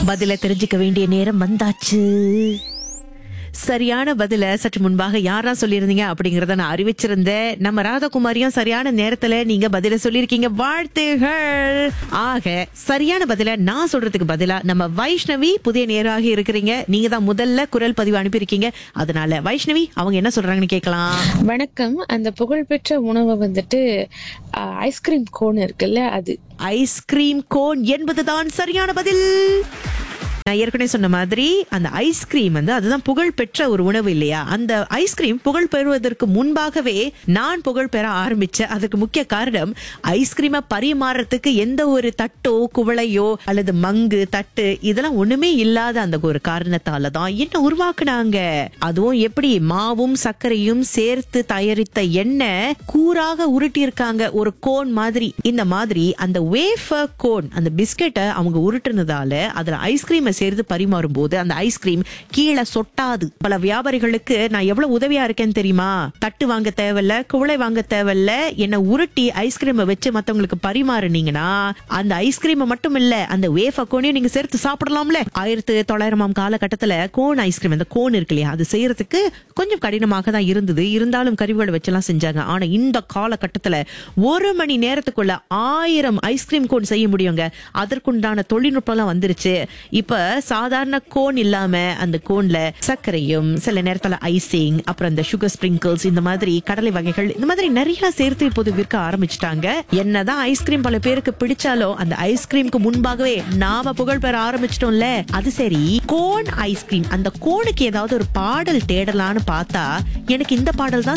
பதில தெரிஞ்சுக்க வேண்டிய நேரம் வந்தாச்சு சரியான பதில சற்று முன்பாக யாரா சொல்லியிருந்தீங்க அப்படிங்கறத நான் அறிவிச்சிருந்தேன் நம்ம ராதாகுமாரியும் சரியான நேரத்துல நீங்க பதில சொல்லியிருக்கீங்க வாழ்த்துகள் ஆக சரியான பதில நான் சொல்றதுக்கு பதிலா நம்ம வைஷ்ணவி புதிய நேராக இருக்கிறீங்க நீங்க தான் முதல்ல குரல் பதிவு அனுப்பியிருக்கீங்க அதனால வைஷ்ணவி அவங்க என்ன சொல்றாங்கன்னு கேட்கலாம் வணக்கம் அந்த புகழ்பெற்ற உணவு வந்துட்டு ஐஸ்கிரீம் கோன் இருக்குல்ல அது ஐஸ்கிரீம் கோன் என்பதுதான் சரியான பதில் நான் ஏற்கனவே சொன்ன மாதிரி அந்த ஐஸ்கிரீம் வந்து அதுதான் புகழ் பெற்ற ஒரு உணவு இல்லையா அந்த ஐஸ்கிரீம் புகழ் பெறுவதற்கு முன்பாகவே நான் புகழ் பெற ஆரம்பிச்சேன் அதுக்கு முக்கிய காரணம் ஐஸ்கிரீமை பரிமாறத்துக்கு எந்த ஒரு தட்டோ குவளையோ அல்லது மங்கு தட்டு இதெல்லாம் ஒண்ணுமே இல்லாத அந்த ஒரு காரணத்தால தான் என்ன உருவாக்குனாங்க அதுவும் எப்படி மாவும் சர்க்கரையும் சேர்த்து தயாரித்த எண்ணெய் கூறாக உருட்டி இருக்காங்க ஒரு கோன் மாதிரி இந்த மாதிரி அந்த வேஃபர் கோன் அந்த பிஸ்கெட்டை அவங்க உருட்டுனதால அதுல ஐஸ்கிரீமை சேர்த்து பரிமாறும் போது அந்த ஐஸ்கிரீம் கீழே சொட்டாது பல வியாபாரிகளுக்கு நான் எவ்வளவு உதவியா இருக்கேன்னு தெரியுமா தட்டு வாங்க தேவையில்ல குவளை வாங்க தேவையில்ல என்ன உருட்டி ஐஸ்கிரீமை வச்சு மத்தவங்களுக்கு பரிமாறுனீங்கன்னா அந்த ஐஸ்கிரீமை மட்டும் இல்ல அந்த வேஃபர் கோனையும் நீங்க சேர்த்து சாப்பிடலாம்ல ஆயிரத்து தொள்ளாயிரமாம் காலகட்டத்துல கோன் ஐஸ்கிரீம் அந்த கோன் இருக்கு இல்லையா அது செய்யறதுக்கு கொஞ்சம் கடினமாக தான் இருந்தது இருந்தாலும் கருவிகளை வச்செல்லாம் செஞ்சாங்க ஆனா இந்த காலகட்டத்துல ஒரு மணி நேரத்துக்குள்ள ஆயிரம் ஐஸ்கிரீம் கோன் செய்ய முடியுங்க அதற்குண்டான தொழில்நுட்பம்லாம் வந்துருச்சு இப்ப சாதாரண கோன் இல்லாம அந்த கோன்ல சர்க்கரையும் சில நேரத்துல ஐசிங் அப்புறம் இந்த சுகர் ஸ்பிரிங்கிள்ஸ் இந்த மாதிரி கடலை வகைகள் இந்த மாதிரி நிறைய சேர்த்து இப்போது விற்க ஆரம்பிச்சிட்டாங்க என்னதான் ஐஸ்கிரீம் பல பேருக்கு பிடிச்சாலும் அந்த ஐஸ்கிரீமுக்கு முன்பாகவே நாம புகழ் பெற ஆரம்பிச்சிட்டோம்ல அது சரி கோன் ஐஸ்கிரீம் அந்த கோனுக்கு ஏதாவது ஒரு பாடல் தேடலான்னு பார்த்தா எனக்கு இந்த பாடல் தான்